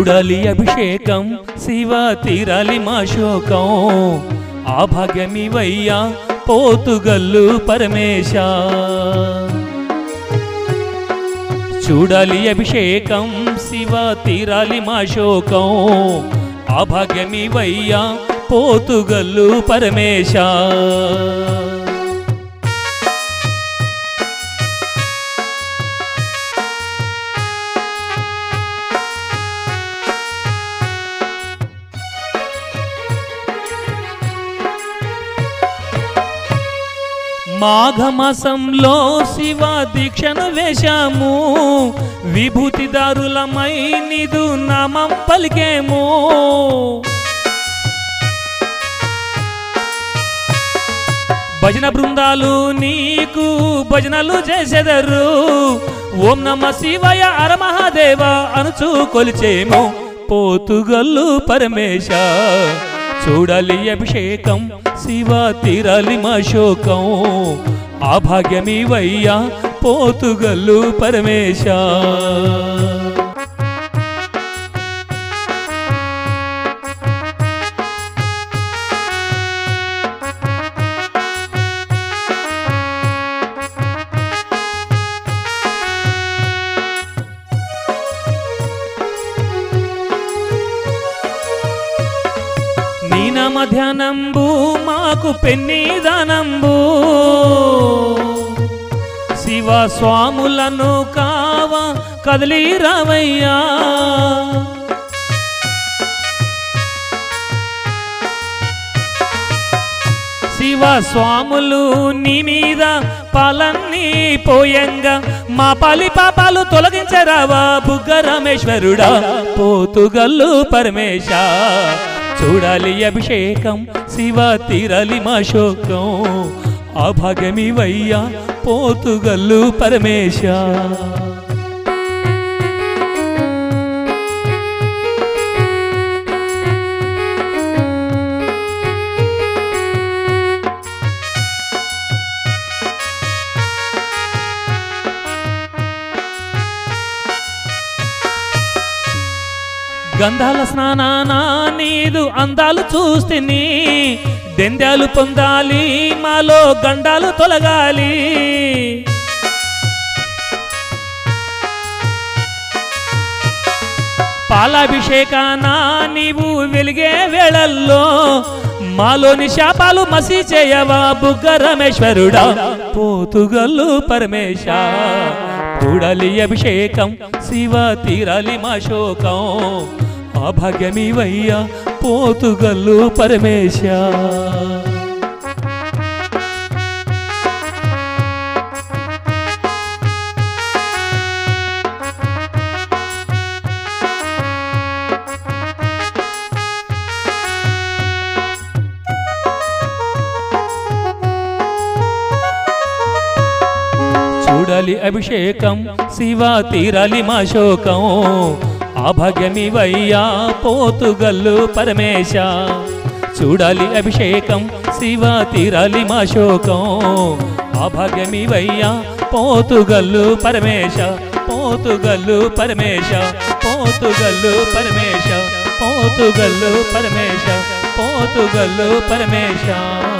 చూడాలి అభిషేకం శివ తీరాలి మా శోకం ఆ భాగ్యమివయ్యా పోతుగల్లు పరమేశ చూడాలి అభిషేకం శివ తీరాలి మా శోకం ఆ భాగ్యమివయ్యా పోతుగల్లు పరమేశ మాఘమాసంలో శివ దీక్షను వేశాము విభూతిదారులమై నిదు నామం పలికేము భజన బృందాలు నీకు భజనలు చేసెదరు ఓం నమ శివయ అర మహాదేవ అనుచు కొలిచేము పోతుగల్లు పరమేశ చూడాలి అభిషేకం శివ తీరాలి మా శోకం ఆ భాగ్యమివయ్యా పోతుగల్లు పరమేశ నీ నామ ధ్యానంబు మాకు పెన్నిదానంబు శివ స్వాములను కావ కదిలి రావయ్యా శివ స్వాములు నీ మీద పాలన్నీ పోయంగా మా పాలి పాపాలు తొలగించరావా బుగ్గ రామేశ్వరుడా పోతుగల్లు పరమేశ చూడాలి అభిషేకం శివ తీరాలి మా శోకం ఆ భాగమివయ్యా పోతుగల్లు పరమేశ గంధాల స్నానాన నీదు అందాలు చూస్తిని దెందాలు పొందాలి మాలో గండాలు తొలగాలి పాలాభిషేకాన నీవు వెలిగే వేళల్లో మాలోని శాపాలు మసి చేయవా బుగ్గ రమేశ్వరుడా పోతుగల్లు పరమేశ చూడాలి అభిషేకం శివ తీరాలి మా శోకం ఆ భాగ్యమివయ్యా పోతుగల్లు పరమేశ చూడాలి అభిషేకం శివ తీరాలి మా శోకం ఆ భాగ్యమివయ్యా పోతుగల్లు పరమేశ చూడాలి అభిషేకం శివ తీరాలి మా శోకం ఆ భాగ్యమివయ్యా పోతుగల్లు పరమేశ పోతుగల్లు పరమేశ పోతుగల్లు పరమేశ పోతుగల్లు పరమేశ పోతుగల్లు పరమేశ